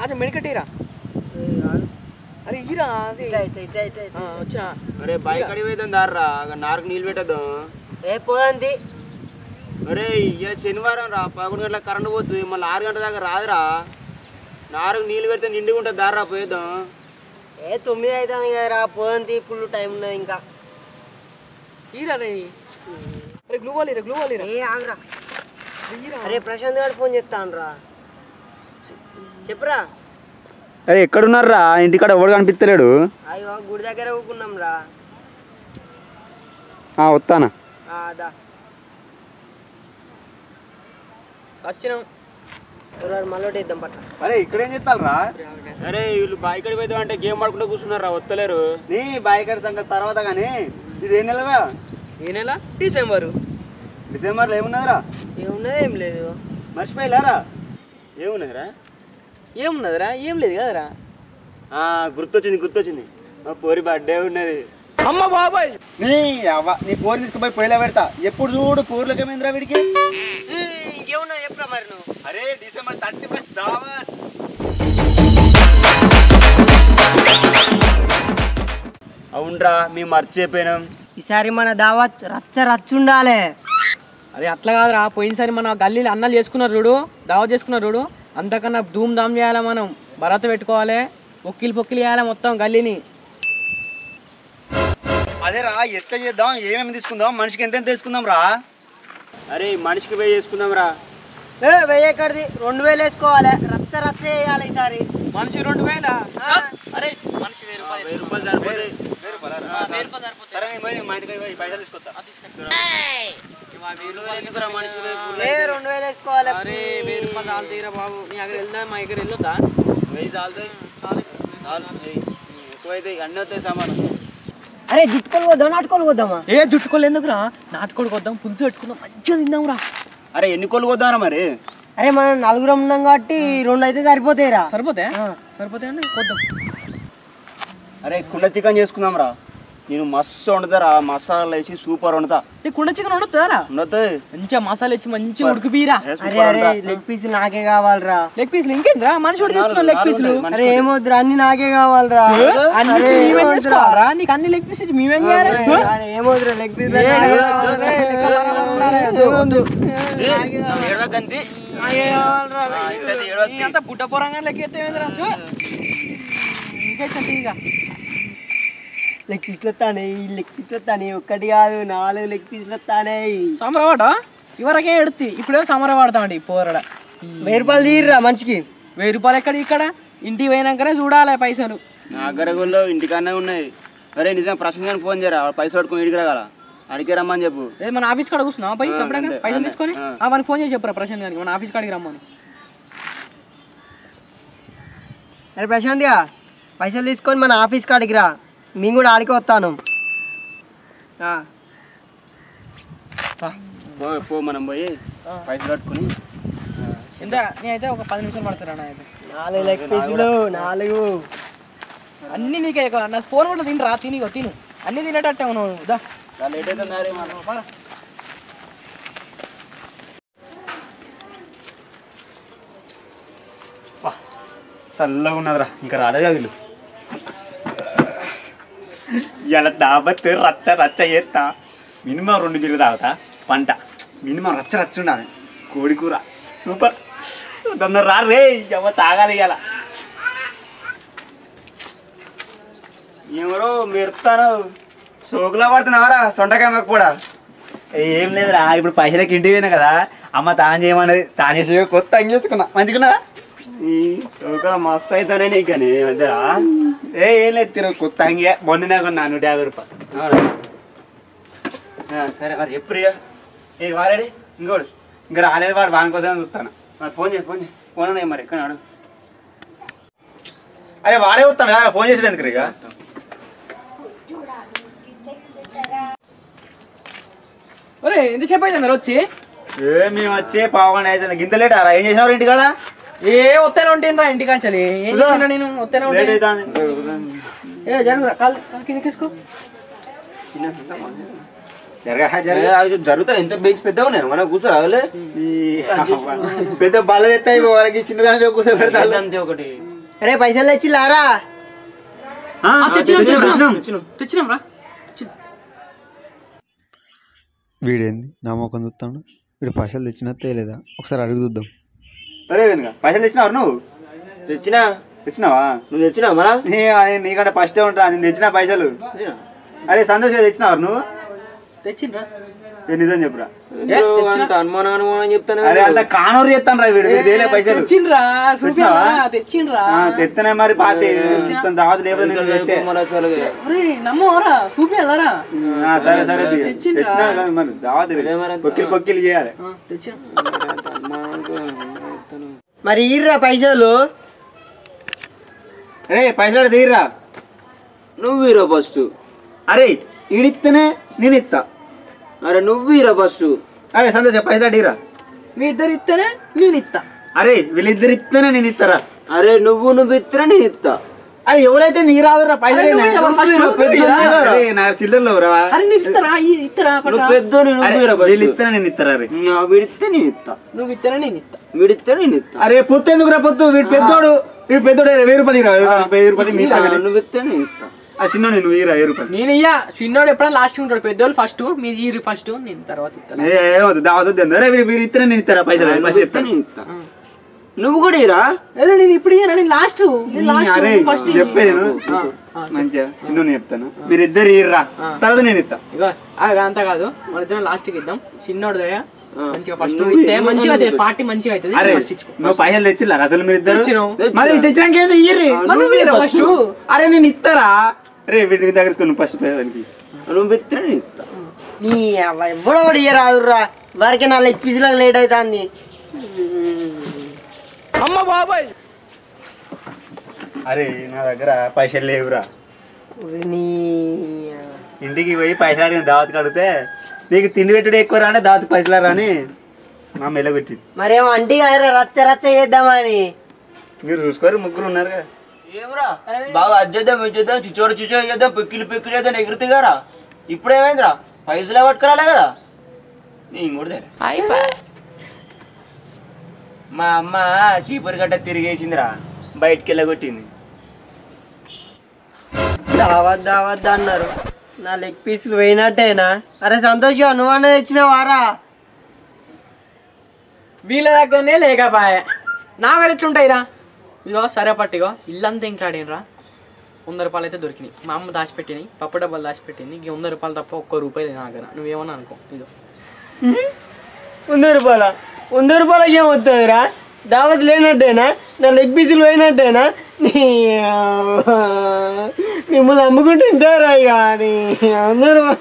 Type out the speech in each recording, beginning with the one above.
కొంచెం మెడికట్ ఇరా అరే ఇరా అది ఆ, వచ్చిన అరే బైక్ అడిగి పోయిద్దాం దారా నారుకు నీళ్ళు పెట్టద్దాం ఏ పోయింది అరే ఇలా శనివారం రా పదకొండు గంటలకు కరెంట్ పోతుంది మళ్ళీ ఆరు గంటల దాకా రాదురా నారుకు నీళ్ళు పెడితే నిండుగా ఉంటుంది దారా పోయిద్దాం ఏ తొమ్మిది అవుతుంది కదరా పోయింది ఫుల్ టైం ఉన్నది ఇంకా ఇరా రే అరే గ్లూ వాళ్ళు ఇరా గ్లూ వాళ్ళు ఇరా ఏ ఆగరా ఇరా అరే ప్రశాంత్ గారు ఫోన్ చేస్తాను రా చెప్పురా అరే ఎక్కడున్నారా ఇంటికాడ ఎవడు కనిపిస్తలేడు అయ్యో గుడి దగ్గర ఊకున్నాం రా ఆ, వస్తానా ఆ, అదా వచ్చినాం ఎవరు మళ్ళీ ఇద్దాం పట్ల అరే ఇక్కడేం చెప్తారా అరే వీళ్ళు బైక్ అడిగి పోయిద్దాం అంటే గేమ్ ఆడుకుంటూ కూర్చున్నారా వస్తలేరు నీ బాయికాడ సంగతి తర్వాత కానీ ఇది ఏ నెలగా ఏ నెల డిసెంబరు డిసెంబర్లో ఏమున్నదిరా ఏమున్నది ఏం లేదు మర్చిపోయిలారా ఏమున్నారా ఏమున్నదిరా ఏం లేదు కదరా ఆ, గుర్తొచ్చింది గుర్తొచ్చింది మా పోరి బర్త్డే ఉన్నది నీ అవ్వ నీ పోరు తీసుకుపోయి పొయ్యిలో పెడతా ఎప్పుడు చూడు పూర్లకి ఏమైందిరా వీడికి ఇంకేమున్నా చెప్పురా మరి నువ్వు అరే డిసెంబర్ థర్టీ ఫస్ట్ దావత్ అవునరా మేము మర్చిపోయినాం ఈసారి మన దావత్ రచ్చ రచ్చ ఉండాలి అరే అట్లా కాదురా పోయినసారి మన గల్లీలో అన్నాలు చేసుకున్నారు చూడు దావా చేసుకున్నారు చూడు అంతకన్నా ధూమ్ ధామ్ చేయాలి మనం భరత పెట్టుకోవాలి పొక్కిలు పొక్కిలు చేయాలి మొత్తం గల్లీని అదేరా ఎట్ట చేద్దాం ఏమేమి తీసుకుందాం మనిషికి ఎంత తీసుకుందాం రా అరే మనిషికి పోయి చేసుకుందాం రా ఏ వెయ్యి ఎక్కడిది రెండు వేలు వేసుకోవాలి రచ్చ రచ్చ చేయాలి ఈసారి మనిషి రెండు వేల అరే మనిషి వెయ్యి రూపాయలు వెయ్యి రూపాయలు సరిపోతాయి వెయ్యి రూపాయలు సరిపోతాయి సరే నేను పోయి మా ఇంటికి పోయి పైసలు తీసుకొస్తా వెయ్యి రూపాయలు ఎందుకురా మనిషికి పోయి full ఏ రెండు వేలు వేసుకోవాలి అరే వెయ్యి రూపాయలు చాలు తీరా బాబు నీ దగ్గర వెళ్దా మా దగ్గర వెళ్ళొద్దా వెయ్యి చాలుతాయి చాలు చాలు వెయ్యి. ఎక్కువైతే అన్నీ వస్తాయి సామాను అరే జిట్టుకోలు పోదాం నాటుకోలు పోదామా ఏ జుట్టుకోలు ఎందుకురా నాటుకోడికి వద్దాం పులుసు పెట్టుకుందాం మంచిగా తిందాంరా అరే ఎన్ని కోళ్ళు కొద్దారా మరి అరే మనం నలుగురం ఉన్నాం కాబట్టి రెండు అయితే సరిపోతాయిరా సరిపోతే సరిపోతే అండి వద్దాం అరే కుండ చికెన్ చేసుకుందాం రా నేను మస్తు వండుతారా మసాలా వేసి సూపర్ వండుతా ఈ కుండ చికెన్ వండుతారా వండుతాయి మంచిగా మసాలా ఇచ్చి మంచిగా ఉడికిపోయిరా అరే అరే లెగ్ పీస్ నాకే కావాలిరా లెగ్ పీసులు ఇంకేంద్రా మనిషి కూడా తీసుకున్నాం లెగ్ పీసులు అరే ఏమొద్దురా అన్ని నాకే కావాలిరా అన్ని అరే మేమేం ఏమొద్దురా చేసుకోవాలిరా? నీకు అన్ని లెగ్ పీస్ ఇచ్చి మేమేం చేయాలి అరే ఏమొద్దురా లెగ్ పీస్ ఏ, ఏడవకంతి అంత బుట్ట పొరంగా లెక్క ఎత్తేంద్రా ఇంకైతే ఇక లెగ్ పీస్లు వస్తానే లెగ్ పీస్లు వస్తానే ఒక్కటి కాదు నాలుగు లెగ్ పీస్లు వస్తానే సమరవాడ ఇవరకే ఎడుతి ఇప్పుడే సమర వాడతామండి పోరడ వెయ్యి రూపాయలు తీర్రా మనిషికి వెయ్యి రూపాయలు ఎక్కడ ఇక్కడ ఇంటికి పోయినాకనే చూడాలి పైసలు నా అగ్గరగుల్లో ఇంటికన్నా ఉన్నాయి అరే నిజంగా ప్రశాంత్ గారిని ఫోన్ చేయరా వాడు పైసలు పట్టుకొని ఇడికి రాగల అడిగి రమ్మని చెప్పు లేదు మన ఆఫీస్ కాడ కూర్చున్నావా పై చెప్పడానికి అంతే, పైసలు అంతే. తీసుకొని ఆ. ఆ, వానికి ఫోన్ చేసి చెప్పురా ప్రశాంత్ గారికి మన ఆఫీస్ కాడికి రమ్మని అరే ప్రశాంత్గా పైసలు తీసుకొని మన ఆఫీస్ కాడికి రా మేము కూడా ఆడికి వస్తాను ఆ, పో పో మనం పోయి పైసలు పట్టుకుని ఎంత నీ అయితే ఒక పది నిమిషాలు పడుతురా నా అయితే నాలుగు లెగ్ పీసులు నాలుగు అన్ని నీకే ఎక్కువ. నా ఫోన్ కూడా తినరా తిని ఇగో తిను అన్ని తినేటట్టే ఉన్నావు నువ్వు. దా చాలా లేట్ అవుతుంది మనం పద. చల్లగా ఉన్నదిరా ఇంకా రాలేదా వీళ్ళు ఇలా దాబత్ రచ్చ రచ్చ చేస్తా మినిమం రెండు కిలో తాగుతా పంట మినిమం రచ్చ రచ్చ ఉండాలి కోడి కూర సూపర్ తొందర రా రే ఎవ తాగాలి ఇవాళ ఎవరో మెరుతాను సోకులా పడుతున్నావరా సొంటకాయ కూడా ఏం లేదురా ఇప్పుడు పైసలకి ఇంటికి పోయినా కదా అమ్మ తాను చేయమన్నది తాను చేసి కొత్త అంగి చేసుకున్నా మంచిగున్నా ఈ సోక మస్తు అవుతానే నీకు కానీ ఈ మధ్య ఏ ఏం లేదు తిరుగు కొత్త అంగి మొన్ననే కొన్నా నూట యాభై రూపాయలు అవునా? ఆ, సరే మరి ఎప్పుడు ఇక? ఏ వాడాడి ఇంకోడు ఇంకా రాలేదు వాడు వాని కోసం చూస్తాను మరి ఫోన్ చేయి ఫోన్ చేయి ఫోన్ అన్నాయి మరి ఎక్కడ నాడు అరే వాడే వస్తాను కదా ఫోన్ చేసి ఎందుకు ఇక ఒరే ఎంతసేపు అయితే వచ్చి ఏ మేము వచ్చే పావుగంట అయితే గింత లేట్ రా ఏం చేసినారు ఇంటికాడ ఏ వస్తేనే ఉంటేనరా ఇంటికి అంచలి ఏం చేసినా నేను వస్తేనే లేట్ ఉంటాను అవుతుంది ఏ జరుగురా కాలు కాలు కిందకి వేసుకో జరగా జరగా జరుగుతా ఎంత బెంచ్ పెద్దగా ఉన్నాయి మనం కూర్చోరాగలే ఈ పెద్ద బల్ల ఎత్తాయి వరకు చిన్నదాని కూర్చో పెడతారు అంతే ఒకటి అరే పైసలు తెచ్చి లారా ఆ, తెచ్చినాం, తెచ్చినాం, తెచ్చినాం. తెచ్చినాం రా వీడేంది నా ముఖం చూస్తాడు వీడు పైసలు తెచ్చినా తేలేదా ఒకసారి అడుగు చూద్దాం సరే వెనుక పైసలు తెచ్చినావు నువ్వు తెచ్చినా తెచ్చినావా నువ్వు తెచ్చినా మరా నీ నీకంటే ఫస్టే ఉంటా నేను తెచ్చిన పైసలు అరే సంతోష్ తెచ్చినావు నువ్వు తెచ్చిండ్రా ఏ నిజం చెప్పురా అంత అనుమానం అనుమానం చెప్తాను అరే అంత కానూరు చేస్తాను రా వీడు వీడు తేలే పైసలు తెచ్చిండ్రా తెచ్చినావా? చూపిరా తెచ్చిండ్రా ఆ, తెత్తనే మరి పార్టీ మొత్తం దావత్ లేకపోతే నేను వేస్టే. ఒరే నమ్మవరా చూపియాలరా ఆ, సరే సరే తీ. తెచ్చిండ్రా? తెచ్చినా కదా మరి దావత్ పొక్కిలు పొక్కిలు చేయాలి తెచ్చిన మరి ఈర్రా పైసలు అరే పైసలు తీయరా నువ్వు హీరో ఫస్ట్ అరే ఈడిస్తేనే నేను ఇస్తా అరే నువ్వు హీరో ఫస్ట్ అరే సంతోష్ పైసలు అడిగిరా మీ ఇద్దరు ఇస్తేనే నేను ఇస్తా అరే వీళ్ళిద్దరు ఇస్తేనే నేను ఇస్తారా అరే నువ్వు నువ్వు ఇత్తరా నేను ఇస్తా అరే ఎవరైతే నీ రాదురా పైసలు అరే, నువ్వు ఇవ్వరా, first నువ్వు ఇవ్వరా? అరే నా చిల్లర్లో రా అరే నేను ఇస్తారా ఈ- ఇస్తారా నువ్వు పట్రా. పెద్దోని నువ్వు అరే హీరో వీళ్ళు ఫస్ట్ ఇస్తేనే నేను ఇస్తారా అరే వీడిస్తే నేను ఇస్తా నువ్వు ఇస్తారా నేను ఇస్తా వీడిస్తే నేను ఇస్తా అరే పొత్తు ఎందుకు రా పొత్తు వీడు పెద్దోడు వీడు పెద్దోడు వెయ్యి రూపాయలు ఇరా వెయ్యి రూపాయలు మీ ఆ, నువ్వు ఇస్తే నేను ఇస్తా ఆ చిన్న నేను ఇరా వెయ్యి రూపాయలు నేను ఇయ్యా చిన్నోడు ఎప్పుడైనా లాస్ట్ ఉంటాడు పెద్దోళ్ళు ఫస్ట్ మీరు ఈ ఫస్ట్ నేను తర్వాత ఇస్తాను ఏ ఏమవుతుంది దావత్ వద్దు అరే వీడు- వీడు ఇస్తేనే నేను ఇస్తారా పైసలు నువ్వు ఫస్ట్ ఇస్తే చెప్తాను నేను ఇస్తా నువ్వు కూడా ఇరా అదే నేను ఇప్పుడు ఇయ్యనా నేను లాస్ట్ నేను లాస్ట్ అరే ఫస్ట్ చెప్పేది విను. మంచిగా చిన్న నేను చెప్తాను మీరు ఇద్దరు ఇర్రా తర్వాత నేను ఇస్తా ఇగో అది అంతా కాదు మన ఇద్దరం లాస్ట్ కి ఇద్దాం చిన్నోడు దయ మంచిగా ఫస్ట్ నువ్వు ఇస్తే నువ్వు మంచిగా నువ్వు పార్టీ మంచిగా అవుతుంది అరే ఫస్ట్ ఇచ్చుకో నువ్వు పైసలు తెచ్చిల్లా అసలు మీరు ఇద్దరు తెచ్చినాం. మరి తెచ్చినాక ఏంది ఇయ్యరి మరి నువ్వు ఇయ్యరా first? అరే నేను ఇస్తారా రే వీటి దగ్గర నువ్వు ఫస్ట్ దానికి నువ్వు ఇస్తే నేను ఇస్తా నీ అవ్వ ఎవ్వడో ఒకటి ఇయ్యరాదురా వారికి నా లెగ్ పీసులకు లేట్ అవుతుంది అరే నా దగ్గర పైసలు లేవురా నీ ఇంటికి పోయి పైసలు అడిగిన దావత్ అడిగితే నీకు తిండి పెట్టుడు ఎక్కువ రానే దావత్ పైసలు రాని మా మెల్లగొచ్చింది మరేమో అంటీ రచ్చ రచ్చ చేద్దామని మీరు చూసుకోరు ముగ్గురు ఉన్నారు కదా ఏమరా బాగా అజ్జేద్దాం ఇచ్చేద్దాం చిచ్చోడు చిచ్చోడు చేద్దాం పిక్కిలు పిక్కిలు చేద్దాం ఎగురుతుగారా ఇప్పుడు ఏమైందిరా పైసలే పట్టుకురాలే కదా నేను కూడా తెలే. మా అమ్మ చీపరి గడ్డ తిరిగేసిందిరా బయటికి వెళ్ళగొట్టింది దావత్ దావత్ అన్నారు నా లెగ్ పీసులు పోయినట్టేనా అరే సంతోష్ నువ్వన్న తెచ్చిన వారా వీళ్ళ దగ్గరనే లేకపాయే నా దగ్గర ఎట్లుంటాయిరా ఇగో సరే పట్టిగో ఇల్లంతా ఇంట్లాడినరా వంద రూపాయలు అయితే దొరికినాయి మా అమ్మ దాచిపెట్టినాయి పప్పు డబ్బాలు దాచిపెట్టింది ఈ వంద రూపాయలు తప్ప ఒక్క రూపాయి నా దగ్గర నువ్వేమన్నా అనుకో ఇదో వంద రూపాయల వంద రూపాయలకి ఏం వస్తుందిరా దావత్ లేనట్టేనా నా లెగ్ పీసులు పోయినట్టేనా నీ అవ్వ. మిమ్మల్ని అమ్ముకుంటే ఇంతేరా ఇక నీ వంద రూపాయలు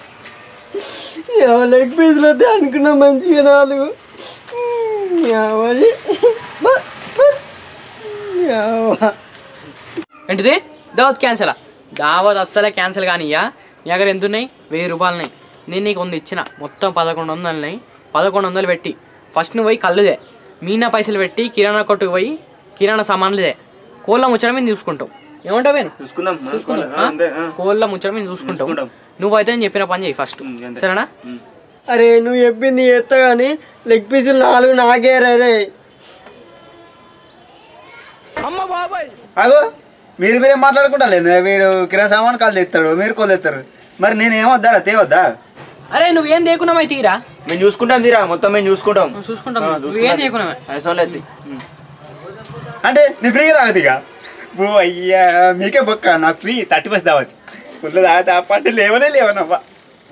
ఏమో లెగ్ పీసులు వస్తే అనుకున్నా మంచిగా నాలుగు ఏమది? బ, బ. ఏవ్వ. ఏంటిది దావత్ క్యాన్సల్ దావత్ అస్సలే క్యాన్సిల్ కానియ్యా నీ దగ్గర ఎంత ఉన్నాయి వెయ్యి రూపాయలు ఉన్నాయి నేను నీకు వంద ఇచ్చిన మొత్తం పదకొండు వందలు ఉన్నాయి పదకొండు వందలు పెట్టి ఫస్ట్ నువ్వు పోయి కళ్ళుదే మీనా పైసలు పెట్టి కిరాణా కొట్టుకు పోయి కిరాణా సామాన్లుదే కోళ్ళ ముచ్చట మీద చూసుకుంటావు ఏమంటావు నేను చూసుకుందాం చూసుకుందాం ఆ? కోళ్ళ ముచ్చట మీద చూసుకుంటావు నువ్వైతే నేను చెప్పిన పని చేయి ఫస్ట్ సరేనా అరే నువ్వు చెప్పింది ఎత్త కానీ లెగ్ పీసులు నాలుగు నాకే రే అగో మీరు మీరే మాట్లాడుకుంటా లేదు వీడు కిరా సామాన్ కాలు తెస్తాడు మీరు కోలు తెస్తారు మరి నేను ఏమొద్దా తేవద్దా అరే నువ్వేం దేకున్నామై తీరా మేము చూసుకుంటాం తీరా మొత్తం మేము చూసుకుంటాం చూసుకుంటాం నువ్వేం దేకున్నామే పైసలు ఎత్తి అంటే నీ ఫ్రీగా తాగదు ఇక ఓ అయ్యా మీకే బొక్క నాకు ఫ్రీ థర్టీ పర్సెంట్ తాగదు ఫుల్ తాగతా పంట లేవనే లేవనవ్వా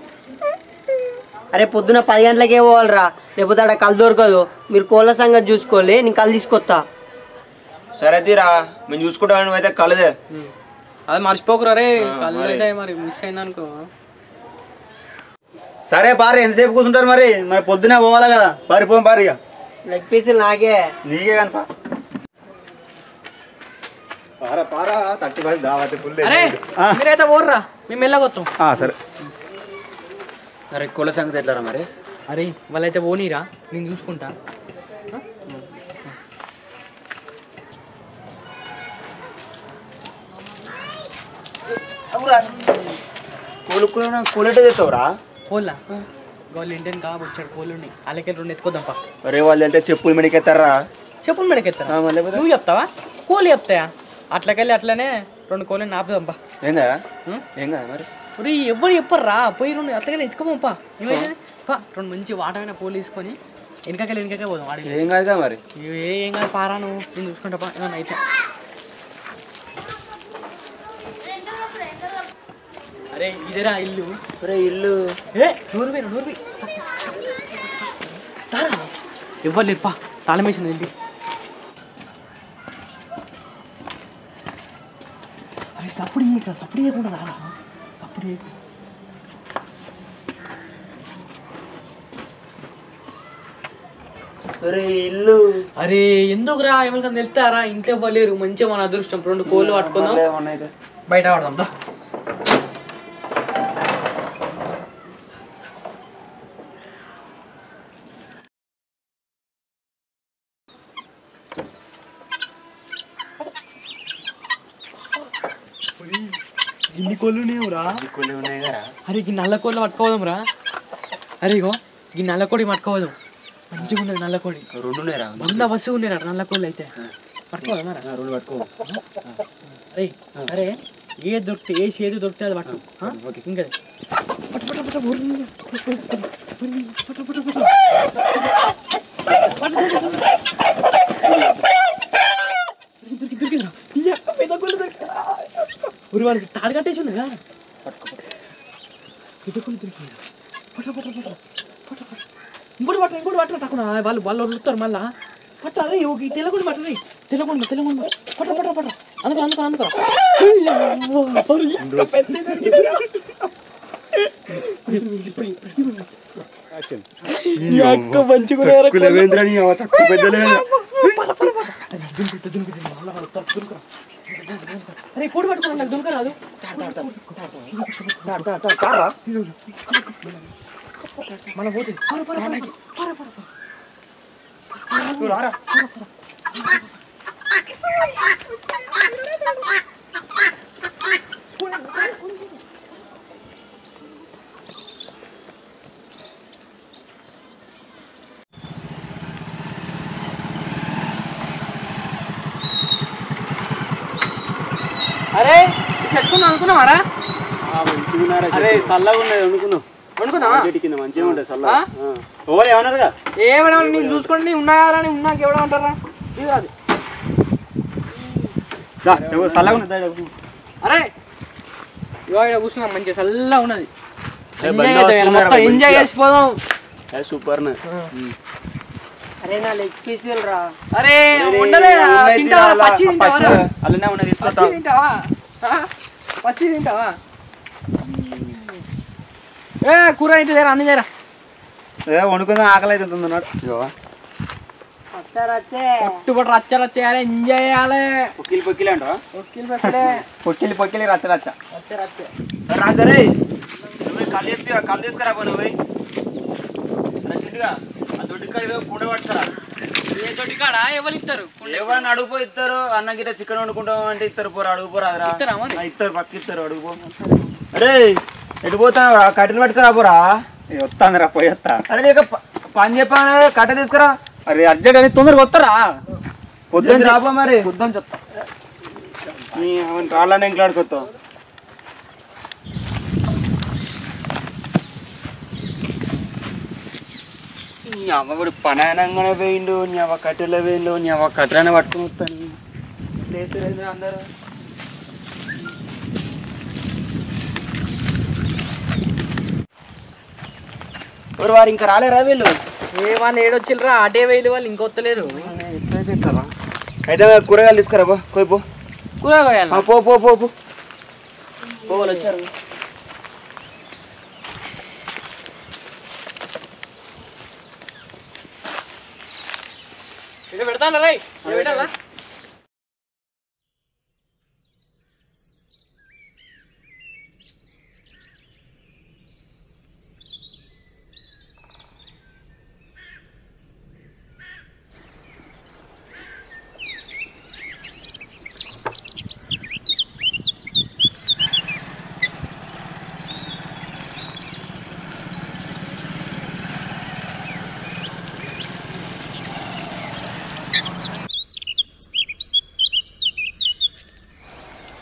అరే పొద్దున పది గంటలకే పోవాలిరా లేకపోతే ఆడ కళ్ళు దొరకదు మీరు కోళ్ళ సంగతి చూసుకోలే నేను కళ్ళు తీసుకొస్తా సరే తీరా మేము చూసుకుంటాం నువ్వైతే కలదే అది మర్చిపోకురా రే కళ్ళు అయితే మరి మిస్ అయిందనుకో సరే పారి ఎంతసేపు కూర్చుంటారు మరి మరి పొద్దునే పోవాలి కదా పారిపోం పారి ఇక లెగ్ పీసులు నాకే నీకే కనుప పారా పారా థర్టీ పర్సెంట్ దావతి ఫుల్ అరే మీరైతే ఓర్రా మేము వెళ్ళగొత్తాం సరే అరే కుల సంగతి ఎట్లారా మరి అరే వాళ్ళైతే ఓనీరా నేను చూసుకుంటా కూలుకున్నా కూలెట్టే తెస్తావురా కోళ్ళ వాళ్ళు ఇంటిని కా వచ్చాడు కోళ్ళు ఉన్నాయి అలాగే రెండు ఎత్తుకోద్దాం పా అరే వాళ్ళు అంటే చెప్పులు మెడికెత్తారా చెప్పులు మెడకెత్తారా ఆ, మళ్ళీ పోతే? నువ్వు చెప్తావా కోళ్ళు చెప్తాయా అట్లకెళ్ళి అట్లనే రెండు కోళ్ళని నాపుదాంపా ఏం కదా ఉం? ఏం కదా మరి ఒరే ఎవ్వరు చెప్పర్రా పోయి రెండు అట్లకెళ్ళి ఎత్తుకోమప్పా ఏమైతే పా రెండు మంచి వాటమైన పూలు తీసుకొని వెనకకెళ్ళి వెనకకే పోదాం వాడికి ఏం కాదు కదా మరి ఏ ఏం కాదు పారా నువ్వు నేను చూసుకుంటా పా ఏమన్నా అయితే అరే ఇదేరా ఇల్లు ఒరే ఇల్లు ఏ నూరు వేరు నూరు వేరు ఎవ్వరు లేరు పా తాళం వేసింది ఏంటి అరే సప్పుడు ఇక్కడ సప్పుడు చేయకుండా రారా సప్పుడు చేయకు ఒరే ఇల్లు అరే ఎందుకురా ఎవరికైనా వెళ్తారా ఇంట్లో పోలేరు మంచిగా మన అదృష్టం రెండు కోళ్ళు పట్టుకుందాం ఏమన్నా అయితే బయట పడదాం దా ఇన్ని కోళ్ళు ఉన్నావురా కొన్ని ఉన్నాయి కదా అరే ఈ నల్ల కోళ్ళు పట్టుకోదాం రా అరే ఇగో ఈ నల్ల కోడి పట్టుకోదాం మంచిగా ఉన్నది నల్ల కోడి రెండు ఉన్నాయిరా వంద బస్సు ఉన్నాయి నల్ల కోళ్ళు అయితే పట్టుకోదాం రా రెండు పట్టుకో అరే సరే ఏ దొరికితే ఏ చేతి దొరికితే అది పట్టు ఆ? ఇంకా పట్టు పట్టు పట్టు ఊరు. పట్టు, పట్టు, పట్టు, పట్టు. దొరికి, దొరికిందిరా. ఈ అక్క పెద్ద కోళ్ళు దొరికిందిరా. ఊరి వాడికి తాడు కట్టేసి ఉంది కదా పెద్ద కోళ్ళు దొరికింది పట్టు పట్టు పట్టు పట్టు పట్టు ఇంకోటి పట్టు ఇంకోటి పట్టు పట్టుకున్నా వాళ్ళు వాళ్ళు వదులుతారు మళ్ళా పట్టు అరే ఒక ఈ తెల్లగుండి పట్టు రే తెల్లగుండి తెల్లగుండి పట్టు పట్టు పట్టు అందుకో అందుకో అందుకో పెద్ద దొరికిందిరా. ఈ అక్క మంచిగా ఉన్నారా కోళ్ళు? అరే కోడి పట్టుకున్నా నాకు దొరకరాదు మన పోతే పర, పర, పర, పర, పర, పర. అరే చెట్టుకున్నా అనుకున్నావారా అరే చల్లగా ఉన్నది అనుకున్నాం అనుకున్నా చెట్టు కింద మంచిగా ఉంటుంది చల్లగా ఓవర్ ఏమన్నారుగా ఏమన్నా నేను చూసుకోండి ఉన్నాయారా అని ఉన్నాక ఎవడమంటారా ఇది కాదు దా, ఎవరు చల్లగా ఉన్నది దా, ఎవరు. అరే ఇవాళ ఇక్కడ కూర్చున్నాం మంచిగా చల్లగా ఉన్నది ఏ, ఎంజాయ్ బండి చేద్దాం, వస్తున్నారా మొత్తం ఎంజాయ్ మంచిగా? చేసిపోదాం ఏ, సూపర్ న. అరే నా లెగ్ పీసులు రా అరే ఉండలేదా ఉన్నాయి తింటావా తినాలా? పచ్చి తింటావా పచ్చి, అలానే ఉన్నది తీసుకొస్తా పచ్చి తింటావా ఆ? పచ్చి తింటావా ఏ కూర అయితే దేరా అన్ని దేరా ఏ వండుకుందాం ఆకలి అయితే అన్నాడు వస్తారచ్చే పట్టుబడి రచ్చ రచ్చ చేయాలి ఎంజాయ్ చేయాలి పొక్కిలి పొక్కిలి అంట ఒక్కిలు పెట్టలే పొక్కిలి పొక్కిలి రచ్చ రచ్చ రచ్చ రచ్చ రాజరే నువ్వు కళ్ళు చెప్పి కళ్ళు తీసుకురా పో నువ్వు చిట్టుగా ఆ దొడ్డి కాడ కుండ పట్టుకురా ఏ తోటి కాడ ఎవరు ఇస్తారు ఎవరైనా అడుగుపో ఇస్తారు అన్న గిట్ట చికెన్ వండుకుంటాం అంటే ఇస్తారు పోరా అడుగుపో రాదురా ఇస్తారా మరి? ఆ, ఇస్తారు పక్క ఇస్తారు అడుగుపో అరే ఎటు పోతావు కట్టెలు పట్టుకురా పోరా వస్తాను రా పోయి వస్తా అరే నీకు ప- పని చెప్పాను కట్టె తీసుకురా అరే అర్జెంట్ అని తొందరగా వస్తారా పొద్దున్న జల్ది రాపో మరి పొద్దున్న చెప్తా నీ అవును రాళ్ళని ఇంట్లాడుకొస్తావు నీ అమ్మగుడు పనాయనంగానే పోయిండు నీ అవ్వ కట్టెలో పోయిండు నీ అవ్వ కట్టెలనే పట్టుకుని వస్తాను లేతురేంద్ర అందరూ ఎవరు వారు ఇంకా రాలేరా వీళ్ళు ఏ వాళ్ళు ఏడొచ్చిల్రా అటే వేలు వాళ్ళు ఇంకొత్తలేరు అయితే కూరగాయలు తీసుకురా పో పోయి పో కూరగాయలు ఆ, పో పో పో పో పో వాళ్ళు వచ్చారు ఇది పెడతాను రై పెట్టాలా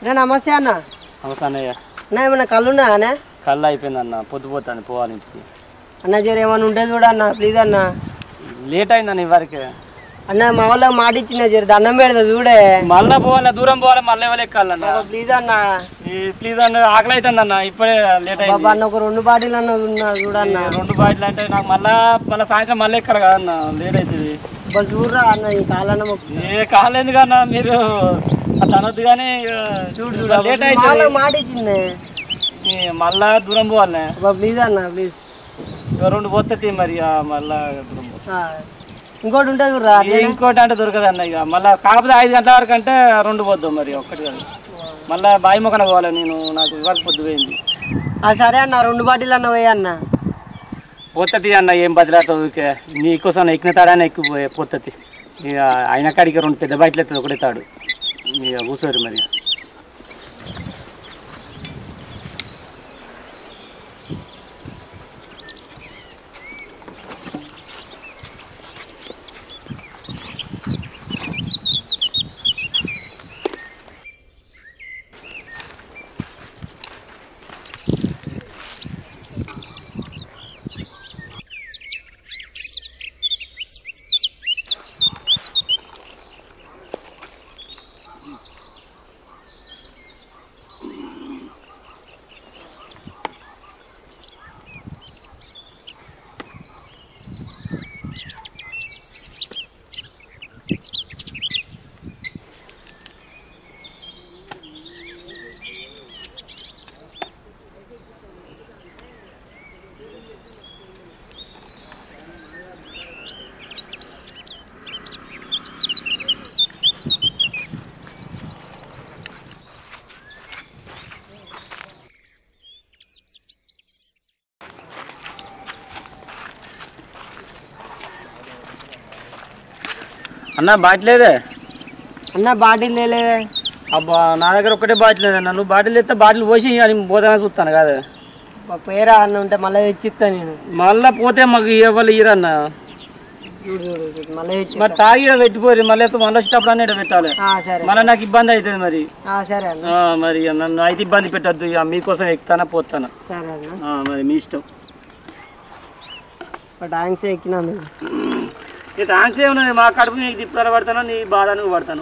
అన్న నమస్తే అన్న నమస్తే అన్నయ్య అన్న ఏమన్నా కళ్ళు ఉన్నాయా అన్న కళ్ళు అయిపోయింది అన్న పొద్దుపోతాను పోవాలి ఇంటికి అన్న జర ఏమన్నా ఉంటే చూడన్న ప్లీజ్ అన్న లేట్ అయిందన్న ఇవరికి అన్న మా వాళ్ళకి మాట ఇచ్చిన జర దండం పెడతా చూడే మళ్ళా పోవాలి దూరం పోవాలి మళ్ళీ ఎవరు ఎక్కాలన్న ప్లీజ్ అన్న ప్లీజ్ అన్న ఆకలి అవుతుంది అన్న ఇప్పుడే లేట్ బాబా అయింది అన్న ఒక రెండు బాటిల్ అన్న ఉన్నా చూడన్న ఈ రెండు బాటిల్ అంటే నాకు మళ్ళా మళ్ళీ సాయంత్రం మళ్ళీ ఎక్కాలి కదా అన్న లేట్ అవుతుంది బా చూడరా అన్న ఈ కాలన్న మొక్కు ఏ కాలేదు కన్నా మీరు అట్లా అనొద్దు కానీ చూడు చూడు లేట్ మా అవుతుంది వాళ్ళకి మాట ఇచ్చింది ఈ మళ్ళా దూరం పోవాలి బా ప్లీజ్ అన్న ప్లీజ్ ఇక రెండు పోతుంది మరి ఆ మళ్ళా దూరం పోతుంది. ఇంకోటి ఉంటుంది చూడరా ఈ ఇంకోటి అంటే దొరకదు అన్న ఇక మళ్ళా కాకపోతే ఐదు గంటల వరకు అంటే రెండు పోద్దాం మరి ఒక్కటి కాదు మళ్ళా బాయి మొక్కన పోవాలి నేను నాకు ఇవాళ పొద్దు పోయింది ఆ, సరే అన్న రెండు బాటిల్ అన్న పోయి అన్న పోతుంది అన్న ఏం బదిలాతో ఊరికే నీకోసం ఎక్కిన తాడానే ఎక్కిపోయే పోతుంది ఇక ఆయన కాడికి రెండు పెద్ద బయటలు ఎత్తుంది ఒకటే తాడు ఇక కూర్చోరు మరి అన్న బాటిలేదే అన్న బాటిల్ లేలేదే అబ్బా నా దగ్గర ఒక్కటే బాటిల్ లేదన్న నువ్వు బాటిల్ ఎత్తే బాటిల్ పోసి అని పోతానే చూస్తాను కదా బా పేరా అన్న ఉంటే మళ్ళీ తెచ్చిస్తా నేను మళ్ళా పోతే మాకు ఇవ్వాలి ఇరన్న చూడు చూడు చూడు, మళ్ళీ తెచ్చి మరి తాగి ఈడ పెట్టిపోయి మళ్ళీ ఎత్తు మళ్ళీ వచ్చేటప్పుడు అన్నీ ఈడ పెట్టాలి ఆ, సరే మళ్ళీ నాకు ఇబ్బంది అవుతుంది మరి ఆ, సరే అన్న ఆ, మరి ఇక నన్ను అయితే ఇబ్బంది పెట్టద్దు ఇక మీకోసం ఎక్కుతానా పోతానా సరే అన్న ఆ, మరి మీ ఇష్టం డాన్స్ ఎక్కినాను ఇక థ్యాంక్స్ ఏమన్నది మా కడుపు నీకు తిప్పాల పడతాను నీ బాధ నువ్వు పడతాను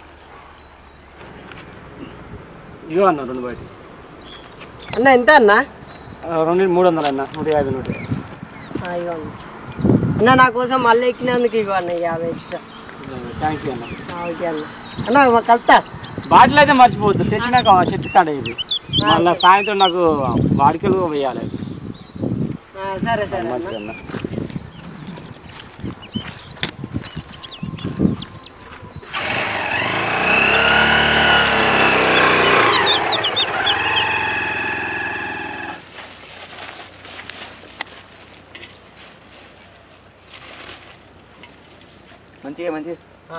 ఇగో అన్న రెండు బయట అన్న ఎంత అన్న రెండు మూడు వందలు అన్న నూట యాభై నూట ఆ, ఇగో అన్న అన్న నా కోసం మళ్ళీ ఎక్కినందుకు ఇగో అన్న యాభై ఎక్స్ట్రా థ్యాంక్ యూ అన్న ఆ, ఓకే అన్న అన్న మా కలుతా బాటిల్ అయితే మర్చిపోవద్దు తెచ్చినాక చెట్టు కాడ ఇది మళ్ళీ సాయంత్రం నాకు వాడికలు వేయాలి ఆ, సరే సరే అన్న మంచిది అన్న మంచిగా మంచిగా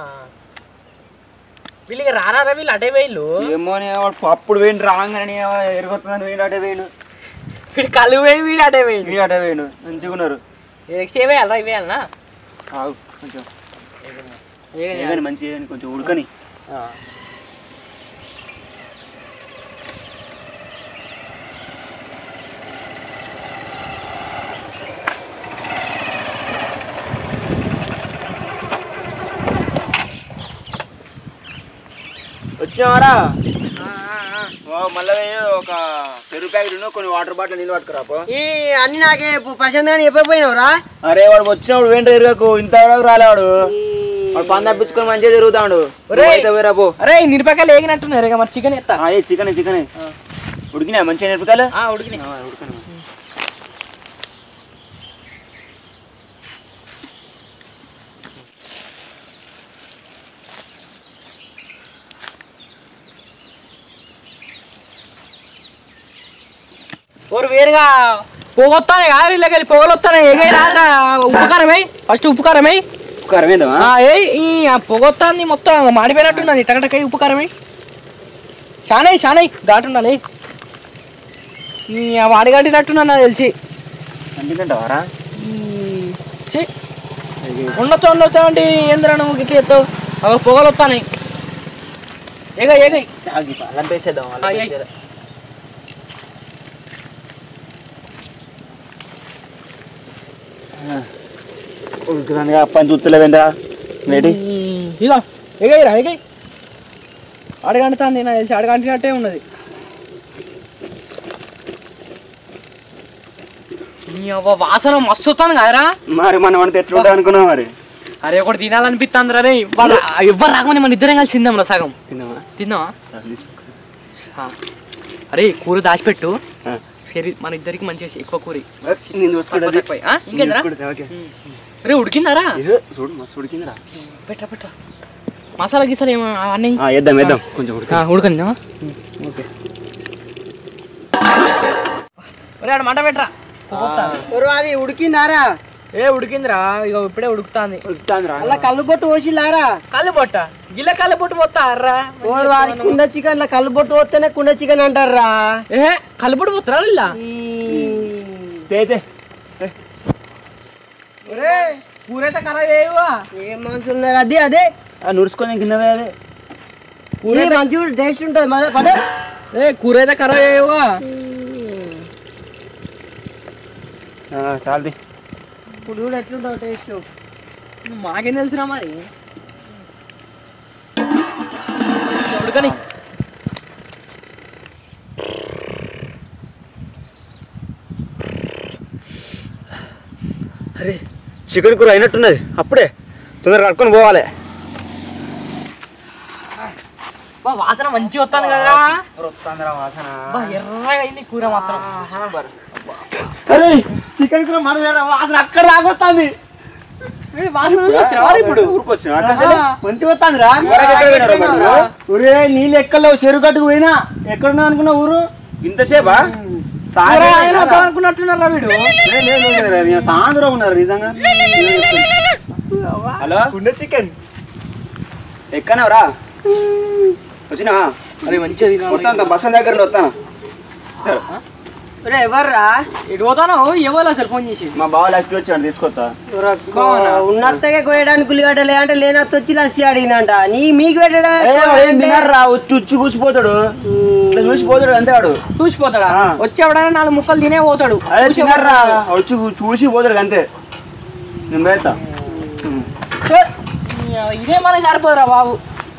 వీళ్ళకి రారా వీళ్ళు అటే వేళ్ళు ఏమో వాడు అప్పుడు వేయండి రాగానే ఎరగొస్తుందని వేయండి అటే వేయండు వీడు కళ్ళు వేయి వీడు అటే వేయండి వీడు అటే వేయండు మంచిగా ఉన్నారు నెక్స్ట్ ఏవేయాలరా ఇవేయాలనా ఆగు కొంచెం ఏగని మంచిగా ఏగని కొంచెం ఉడకని వచ్చినావారా మళ్ళీ ఒక పెరుగు ప్యాకెట్ కొన్ని వాటర్ బాటిల్ నీళ్ళు పట్టుకురాపో ఈ అన్ని నాకే ప్రశాంత్ అని చెప్పిపోయినావురా అరే వాడు వచ్చినప్పుడు వెంట తిరగకు ఇంతవరకు రాలేవాడు వాడు పని తప్పించుకొని మంచిగా తిరుగుతాడు అయితే వేరాపో అరే నిరపకాయలు ఏగినట్టున్నారు ఇక మరి చికెన్ ఎత్తా ఏ చికెన్ చికెన్ ఉడికినా మంచిగా మిరపకాయలు ఉడికినాయి ఉడకని ఓరు వేరుగా పొగొత్తానే కాదు వీళ్ళకి పొగలు వస్తానే ఏగై రాదురా ఉప్పు కారమే ఫస్ట్ ఉప్పు కారమే కరమేదమా ఏ ఈ పొగొత్తాన్ని మొత్తం మాడిపోయినట్టున్నది టకటకై ఉప్పు కారమే షానై షానై ఘాటుండాలి ఈ వాడిగట్టినట్టున్నా నాకు తెలిసి అందుకంటావారా ఉండొచ్చు ఉండొచ్చు అంటే ఏందిరా నువ్వు గిట్ల ఎత్తావు అవి పొగలు వస్తాయి ఏగ ఏగై అల్లం పేసేద్దాం అల్లం అయ్యి. పేసేద్దాం. ఉడుకుదానిగా పని చూస్తలేవేందా వేడి ఇగో ఏగైరా ఏగై అడగంటుతుంది నాకు తెలిసి అడగంటినట్టే ఉన్నది నీ అవ్వ వాసన మస్తు వస్తుంది కదరా మరి మనం అంటే ఎట్లుంటా అనుకున్నావు మరి అరే ఒకటి తినాలనిపిస్తుంది రే ఎవ్వరు రాకమని మన ఇద్దరం కలిసి తిందాం రా సగం తిన్నావా తిందామా ఆ. అరే కూర దాచిపెట్టు ఆ. సరే మన ఇద్దరికి మంచిగా ఎక్కువ కూర నేను చూసుకుంటా తక్కువ తక్కువ. ఆ? ఇంకేంద్రా చూసుకుంటా, ఓకే. రే ఉడికిందారా ఇదో చూడు మస్తు ఉడికిందిరా పెట్ట పెట్ట మసాలా గీసాలు ఏమో అన్నీ ఆ, వేద్దాం వేద్దాం కొంచెం ఉడికి ఉడకందా ఓకే ఒరే ఆడ మంట పెట్టరా ఒరు అది ఉడికిందారా ఏ ఉడికిందిరా ఇక ఇప్పుడే ఉడుకుతాంది అలా కళ్ళు బొట్టు పోసిల్లారా కళ్ళు పొట్ట గిల్ల కళ్ళు పొట్టు పోతా అర్రా ఓరు వారి కుండ చికెన్ లా కళ్ళు బొట్టు పోతేనే కుండ చికెన్ అంటారా ఏ కళ్ళు పొట్టు పోతారా ఇలా ఒరే కూరైతే ఖరాబ్ చేయవా ఏం మనుషులు ఉన్నారు అదే అదే నుడుచుకొని కిందవే అదే కూర మంచిగా టేస్ట్ ఉంటుంది మళ్ళీ పడే ఏ కూర అయితే ఖరాబ్ చేయవుగా చాలది ఇప్పుడు చూడు ఎట్లుంటుంది టేస్ట్ మాకేం తెలుసురా మరి ఉడకని అరే చికెన్ కూర అయినట్టున్నది అప్పుడే తొందరగా కట్టుకొని పోవాలి బా వాసన మంచిగా వస్తుంది కదరా బా ఎర్రగా అయింది కూర మాత్రం అరే చికెన్ కూర మన వాసన అక్కడ దాకొస్తుంది ఏ, వాసన చూసి వచ్చినావా ఇప్పుడు ఊరుకొచ్చిన ఆ. మంచిగా వస్తుందిరా ఊరే నీళ్ళు ఎక్కలో చెరువు కట్టుకు పోయినా ఎక్కడున్నా అనుకున్నా ఊరు ఇంతసేపా కూర ఆయన వద్దాం అనుకున్నట్టున్నారా వీడు సాయంత్రం ఉన్నారు నిజంగా హలో కుండ చికెన్ ఎక్కనవరా వచ్చినావా అరే మంచిగా తినాలి. వస్తాను బస్ దగ్గర వస్తాను ఒరే ఎవర్రా ఎటు పోతాను ఎవరు అసలు ఫోన్ చేసి మా బావ లక్కి వచ్చాడు తీసుకొస్తా ఉన్నత్తగా కోయడానికి ఉల్లిగడ్డలే అంటే లేనత్త వచ్చి లస్సి అడిగిందంట నీ మీకు పెట్టడా తిన్నారా వచ్చి ఉచ్చి కూసిపోతాడు ఇట్లా చూసిపోతాడు అంతే వాడు చూసిపోతాడా ఆ. వచ్చి ఎవడైనా నాలుగు ముక్కలు తినే పోతాడు అదే చూసి తిన్నారా ఎవడైనా- వచ్చి చూసి పోతాడు అంతే నేను పెడతా ఛే! ఇదే మనకి సరిపోదురా బాబు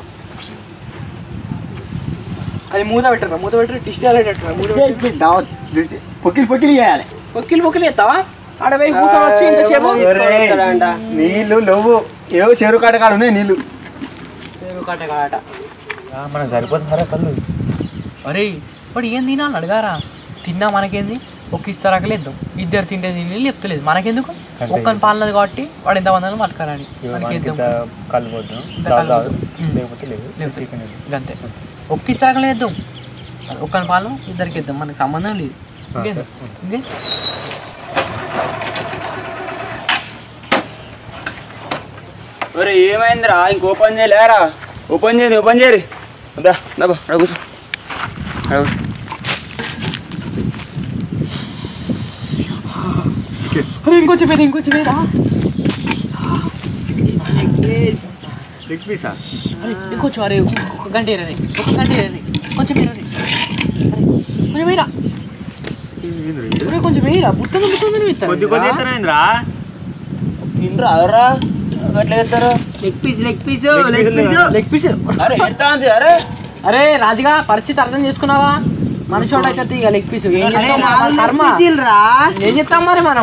అది మూత పెట్టరా మూత పెట్టరు టిస్ట్ అయ్యేటట్టు మూత పెట్టి పొక్కిలి పొక్కిలి చేయాలి పొక్కిలు పొక్కిలు ఎత్తావా ఆడ పోయి కూర్చొని వచ్చి ఇంతసేపు నీళ్ళు నువ్వు ఏవో చెరువు కాట కాడ ఉన్నాయి నీళ్ళు చెరువు కట్ట కాట మనకు సరిపోతుందా కళ్ళు అరే ఇప్పుడు ఏం తినాలి అడగారా తిన్నా మనకేంది ఒక ఇస్తారాక లేదు ఇద్దరు తింటే తిని చెప్తలేదు మనకెందుకు ఒక్కని పాలనది కాబట్టి వాడు ఎంత మంది పట్టుకరాని కలుపుద్దాం లేకపోతే లేదు అంతే ఒక్క ఇస్తారాక లేదు ఒక్కని పాలన ఇద్దరికి ఇద్దాం మనకి సంబంధం లేదు ఇంకేంది? ఇంకే ఒరే ఏమైందిరా ఇంక ఓపెన్ చేయలేరా ఓపెన్ చేయండి ఓపెన్ చేయరు అబ్బా డబ్బా అక్కడ కూర్చో అక్కడ కూర్చో. అరే ఇంకొంచెం మీద ఇంకొంచెం మీద లెగ్ పీసా అరే ఇంకొంచెం అరే ఒక గంట ఏరని ఒక గంట ఏరని కొంచెం ఏరని కొంచెం వేయరా ఒరే, కొంచెం వేయరా బుట్టలు బుట్టలు కొద్ది కొద్ది ఎత్తనైందిరా తినరా అదరా అట్లా చేస్తారు leg piece leg piece leg piece leg piece అరే ఎడతా ఉంది అరే అరే రాజుగా పరిస్థితి అర్థం చేసుకున్నావా మనిషి అయితే ఇక లెగ్ పీస్ ఏం అరే చేస్తాం నాలుగు మన లెగ్ కర్మ పీసులు రా ఏం చేస్తాం మరి మనం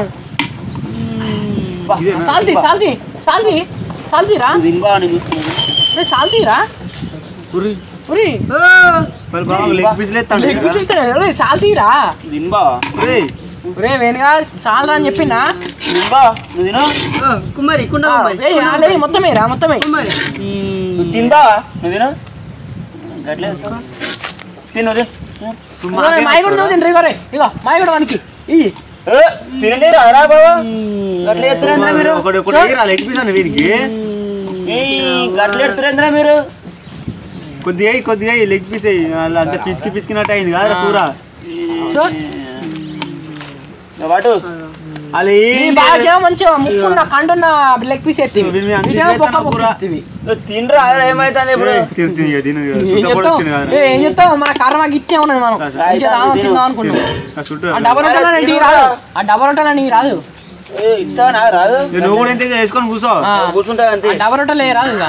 సాల్తీ సాల్తీ సాల్తీ సాల్తీరా తినబా నీకు రే సాల్తీరా ఉరి ఉరి మరి బాగా లెగ్ పీసులు ఎత్తాడు లెగ్ పీస్ ఇస్తాడు రే సాల్తీరా తినబా రే వేణుగా చాలరా అని చెప్పినా తినబా నువ్వు తిను ఓ, కుమ్మరి కుండ కుమ్మరి ఏయ్, ఆలే, మొత్తమే రా మొత్తమే కుమ్మరి నువ్వు తినబా నువ్వు తిను గట్లే చేస్తారా? తిను తిను మాయగుడు నువ్వు తిండ్రి గొర్రె ఇగో మాయగుడు వానికి ఇయ్యి ఏ, తినండి రా బాబా గట్ల ఎత్తురేంద్రా మీరు ఒకటి ఒకటి లెగ్ పీస్ అని వీరికి ఏయ్, గట్ల ఎత్తురేంద్రా మీరు కొద్దిగా ఎయ్, కొద్దిగా ఎయ్, లెగ్ పీస్ ఎయ్. అలా అంతా పిసికి పిసికినట్టు అయింది కదా కూర చూ, వాటు అలా నీ ఏం బాగా మంచిగా ముక్కున్న కండున్న లెగ్ పీస్ ఎత్తివి వీడి మీద అంత ఇదేమో చేస్తానా బొక్క బొక్క కూర? ఎత్తివి నువ్వు తినరా ఏమైతుంది ఇప్పుడు తిను తిను ఇక తిను ఇక. ఏం సుట్ట కూడా చెప్తావు వచ్చింది కదా ఏ, ఏం చెప్తావు మా కర్ర మాకు ఇట్టే ఉన్నది మనం మంచిగా తాగుదాం, తిందాం అనుకున్నాం ఆ సుట్టు ఆ డబల్ రొట్టెల నీ రాదు ఆ డబల్ రొట్టెల నీ రాదు ఏ, ఇస్తావా నాకు రాదు ఇక నువ్వు కూడా ఎంత వేసుకొని కూర్చో ఆ, కూర్చుంటా అంతే ఆ డబల్ రొట్టెలు ఏ రాదు ఇక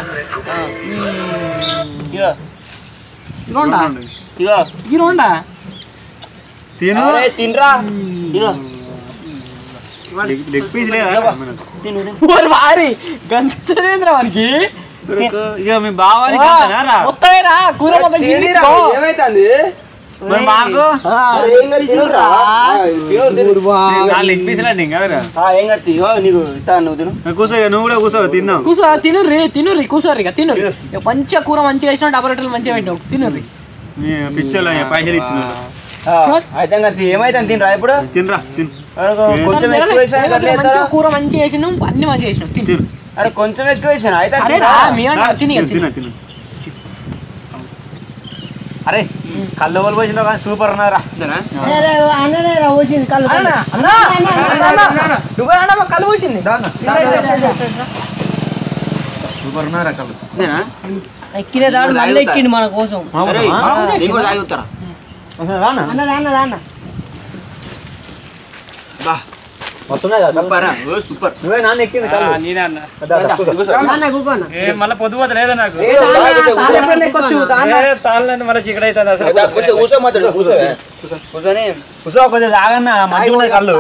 ఇగో ఇగోండా ఇగో ఇగోండా తిను అరే, తినరా ఇగో లెగ్- లెగ్ పీస్ లేదా మనకు. తిను తిను. ఓరి వారి గంతేంద్ర వారికి ఇక మీ బావానికి అంతనారా? మొత్తమే రా కూర మొత్తం గిన్నెచ్చుకో. ఏమైతుంది మరి మాకు ఆ, ఏం కాదు, తినురా. తిను, తిను. నా లెగ్ పీస్ లాంటి ఇంకా కదరా? ఆ, ఏం కాదు ఇగో నీకు ఇస్తా నువ్వు తిను మరి కూర్చో ఇక నువ్వు కూడా కూర్చో తిందాం కూసో తినుర్రి తినుర్రి కూసోర్రి ఇక తినుర్రి ఇక మంచిగా కూర మంచిగా వేసినావు డబల్ రొట్టెలు మంచిగా పెట్టినావు తినుర్రి మీ పిచ్చోళ్ళు ఇక పైసలు ఇచ్చిన ఆ, అయితే కాదు ఏమైతుంది తినరా ఇప్పుడు తినరా తిను అరే, కొంచెం ఎక్కువ వేసాను కదా మంచిగా లేదా? కూర మంచిగా వేసినాం అన్ని మంచిగా వేసినాం తిను తిను అరే కొంచెం ఎక్కువ వేసాను అయితే సరే తినరా? రా మీ అంటే తిని ఇక తిను తిను. తిను అరే కళ్ళు వాళ్ళు పోసిన కానీ సూపర్ ఉన్నారా అంతేనా? అన్ననే రా వచ్చింది కళ్ళు అన్నా, అన్నా, అన్నా, అన్నా, నువ్వు అన్నా మాకు కళ్ళు పూసింది సూపర్ ఉన్నారా కళ్ళు అంతేనా? ఎక్కిన దాడు మళ్ళీ ఎక్కింది మన కోసం అరే, నేను కూడా తాగి వస్తారా? రానా అన్న రాన్న రాన్న బా, వస్తున్నాయి కదా కళ్ళు? సూపరా? ఓ, సూపర్ నువ్వే నాన్న ఎక్కింది కళ్ళు నేనే అన్న దా, దా, కూర్చో. రాన్న కూకోన్న ఏ మళ్ళీ పొద్దుపోత లేదా నాకు ఏ, తాగి కూర్చో, కూర్చో. ఏ తాళ్ళని మళ్ళీ చీకటి అవుతుంది అసలు దా, కూర్చో, కూర్చో మాట్లాడు, కూర్చో. కూర్చొని కూర్చో కొంచెం తాగన్న మంచిగా ఉన్నాయి కళ్ళు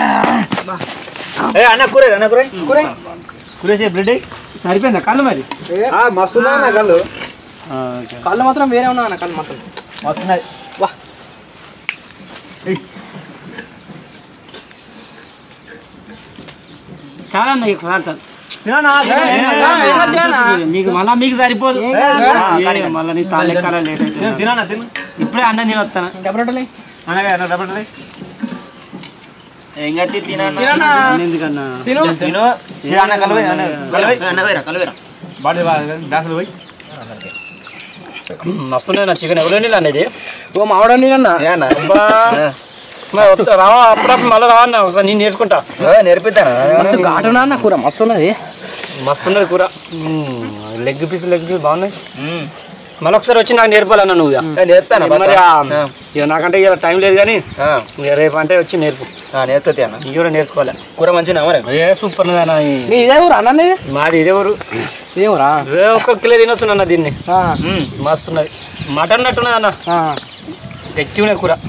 ఏ అన్న కూర అన్న కూర కూర కూరేసే బ్రెడ్ సరిపోయిందా కళ్ళు మరి మస్తు ఉన్నాయి అన్న కళ్ళు కళ్ళు మాత్రం వేరే ఉన్నా అన్న కళ్ళు మాత్రం వస్తున్నాయి వా. చాలా అన్న ఇక చాలు, చాలు. తిననా మీకు మళ్ళా మీకు సరిపోదు ఏ, ఏ, మళ్ళా నీ తాళ్ళు ఎక్కాలా లేట్ అవుతుంది. తిననా తిను ఇప్పుడే అన్న నేను వస్తాను డబల్ రొట్టెలు అనగా అన్న డబ్బులు ఏం కత్తి తినన్నా? ఎందుకన్నా తిను తిను. అన్న కలవై అన్న కలవై అన్న పోయిరా, కలువేరా. బాడీ గ్లాసులు పోయి మస్తున్నాయి నా చికెన్ ఎవరో నీళ్ళు అనేది ఓ మావడండి అన్న ఏనా? మరి వస్తా, రావా అప్పుడప్పుడు మళ్ళీ రావా అన్న ఒకసారి నేను నేర్చుకుంటా ఓ, నేర్పిద్దానా? మస్తు ఘాటునా అన్న కూర మస్తు ఉన్నది మస్తున్నది కూర లెగ్ పీస్ లెగ్ పీస్ బాగున్నాయి మ్మ్. మళ్ళీ ఒకసారి వచ్చి నాకు నేర్పాలన్న నువ్వు ఇక. ఏ, నేర్పుతానా, మరి బస్తా? ఆ, ఇక నాకంటే ఇక టైం లేదు కానీ ఆ, ఇక రేపు అంటే వచ్చి నేర్పు ఆ, నేర్పుతా అన్న. ఇవి కూడా నేర్చుకోవాలి కూర మంచిగా మరి ఏ సూపర్ అన్న నీ ఇదే ఊరు అన్న నీది? మాది ఇదే ఊరు ఇదే ఊరా ఏ ఒక్క కిలో తినొచ్చు అన్న దీన్ని ఆ, మ్మ్, మస్తున్నది మటన్ నట్టున్నది అన్న ఆ. తెచ్చి కూర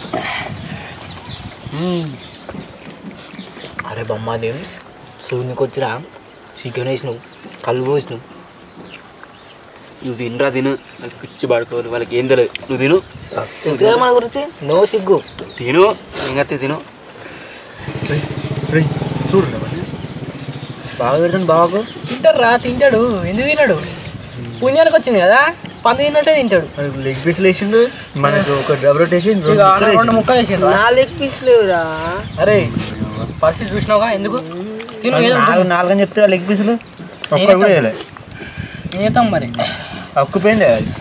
అరే బొమ్మాది సూర్యునికి వచ్చిరా చికెన్ వేసినావు కళ్ళు పోసినావు నువ్వు తినరా తిను నాకు పిచ్చి పడుకోవాలి వాళ్ళకి ఏం తెలియదు నువ్వు తిను తెలుసుగా మన గురించి నో సిగ్గు తిను ఇంకా తిను చూడు బాగా పెడతాను బాగా తింటాడు రా తింటాడు ఎందుకు తిన్నాడు పుణ్యానికి వచ్చింది కదా పంది తిన్నట్టే తింటాడు లెగ్ పీస్ వేసిండు మనకు ఒక డబుల్ రొట్టేసి ఇక అన్న రెండు ముక్కలు వేసిండు నాలుగు పీస్ లేవురా అరే పరిస్థితి చూసినావుగా ఎందుకు తిను ఏదో నాలుగు నాలుగు అని చెప్తే లెగ్ పీసులు ఒక్కడు కూడా వేయలే చేద్దాం మరి అక్కుపోయింది అది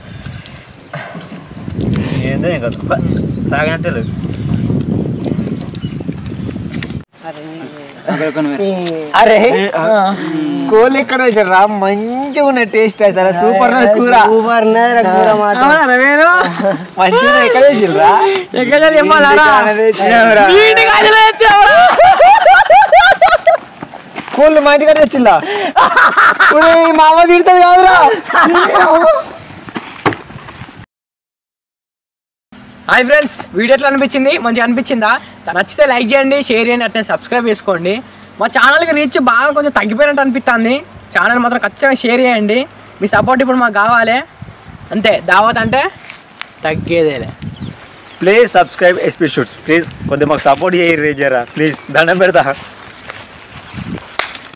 ఏందో ఇంకా తాగినట్టే లేదు అరే కోళ్ళు ఎక్కడ వేసారు రా మంచిగా ఉన్న టేస్ట్ అసలు సూపర్ కూర సూపర్ కూర మాత్రం మంచిగా ఎక్కడ వేసిర్రా ఎక్కడ చెప్పాలా కోళ్ళు మా ఇంటికాడ తెచ్చిందా ఒరేయ్, మా అమ్మ తిడుతుంది కాదురా హాయ్ ఫ్రెండ్స్ వీడియో ఎట్లా అనిపించింది మంచిగా అనిపించిందా నచ్చితే లైక్ చేయండి షేర్ చేయండి అట్లనే సబ్స్క్రైబ్ చేసుకోండి మా ఛానల్కి రీచ్ బాగా కొంచెం తగ్గిపోయినట్టు అనిపిస్తుంది ఛానల్ మాత్రం ఖచ్చితంగా షేర్ చేయండి మీ సపోర్ట్ ఇప్పుడు మాకు కావాలి అంతే దావత్ అంటే తగ్గేదేలే please subscribe SP shoots please కొద్దిగా మాకు సపోర్ట్ చేయరు జరా ప్లీజ్ దండం పెడతా